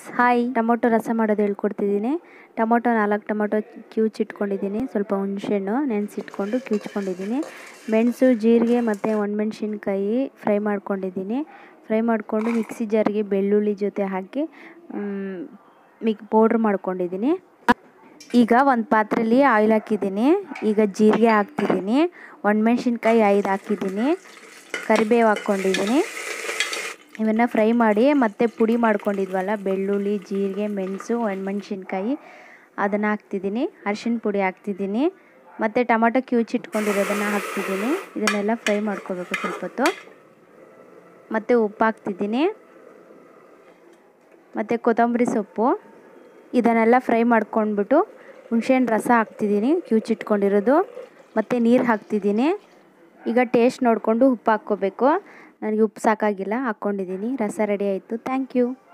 hi tomato ರಸ ಮಾಡೋದು ಹೇಳ್ಕೊಡ್ತಿದ್ದೀನಿ tomato ನಾಲ್ಕು ಟೊಮೊಟೊ ಕಿವುಚಿಟ್ಕೊಂಡಿದ್ದೀನಿ ಸ್ವಲ್ಪ ಹುಣಸೆಹಣ್ಣು ನೆನೆಸಿಟ್ಕೊಂಡು ಕಿವುಚ್ಕೊಂಡಿದ್ದೀನಿ ಮೆಣಸು ಜೀರಿಗೆ ಮತ್ತು ಒಣಮೆಣ್ಸಿನ್ಕಾಯಿ ಫ್ರೈ ಮಾಡ್ಕೊಂಡಿದ್ದೀನಿ ಫ್ರೈ ಮಾಡಿಕೊಂಡು ಮಿಕ್ಸಿ ಜಾರಿಗೆ ಬೆಳ್ಳುಳ್ಳಿ ಜೊತೆ ಹಾಕಿ ಮಿಕ್ ಪೌಡ್ರ್ ಮಾಡ್ಕೊಂಡಿದ್ದೀನಿ ಈಗ ಒಂದು ಪಾತ್ರೆಯಲ್ಲಿ ಆಯಿಲ್ ಹಾಕಿದ್ದೀನಿ ಈಗ ಜೀರಿಗೆ ಹಾಕ್ತಿದ್ದೀನಿ ಒಣಮೆಣ್ಸಿನ್ಕಾಯಿ ಐದು ಹಾಕಿದ್ದೀನಿ ಕರಿಬೇವು ಹಾಕ್ಕೊಂಡಿದ್ದೀನಿ ಇವನ್ನು ಫ್ರೈ ಮಾಡಿ ಮತ್ತೆ ಪುಡಿ ಮಾಡ್ಕೊಂಡಿದ್ವಲ್ಲ ಬೆಳ್ಳುಳ್ಳಿ ಜೀರಿಗೆ ಮೆಣಸು ಒಣಮೆಣ್ಸಿನ್ಕಾಯಿ ಅದನ್ನು ಹಾಕ್ತಿದ್ದೀನಿ ಅರಿಶಿನ ಪುಡಿ ಹಾಕ್ತಿದ್ದೀನಿ ಮತ್ತು ಟೊಮೊಟೊ ಕಿವುಚಿಟ್ಕೊಂಡಿರೋದನ್ನು ಹಾಕ್ತಿದ್ದೀನಿ ಇದನ್ನೆಲ್ಲ ಫ್ರೈ ಮಾಡ್ಕೋಬೇಕು ಸ್ವಲ್ಪ ಹೊತ್ತು ಮತ್ತು ಉಪ್ಪು ಹಾಕ್ತಿದ್ದೀನಿ ಮತ್ತು ಕೊತ್ತಂಬರಿ ಸೊಪ್ಪು ಇದನ್ನೆಲ್ಲ ಫ್ರೈ ಮಾಡ್ಕೊಂಡ್ಬಿಟ್ಟು ಹುಣಸೆಹಣ್ಣು ರಸ ಹಾಕ್ತಿದ್ದೀನಿ ಕಿವುಚಿಟ್ಕೊಂಡಿರೋದು ಮತ್ತು ನೀರು ಹಾಕ್ತಿದ್ದೀನಿ ಈಗ ಟೇಸ್ಟ್ ನೋಡಿಕೊಂಡು ಉಪ್ಪು ಹಾಕ್ಕೋಬೇಕು ನನಗೆ ಉಪ್ಪು ಸಾಕಾಗಿಲ್ಲ ಹಾಕ್ಕೊಂಡಿದ್ದೀನಿ ರಸ ರೆಡಿ ಆಯಿತು ಥ್ಯಾಂಕ್ ಯು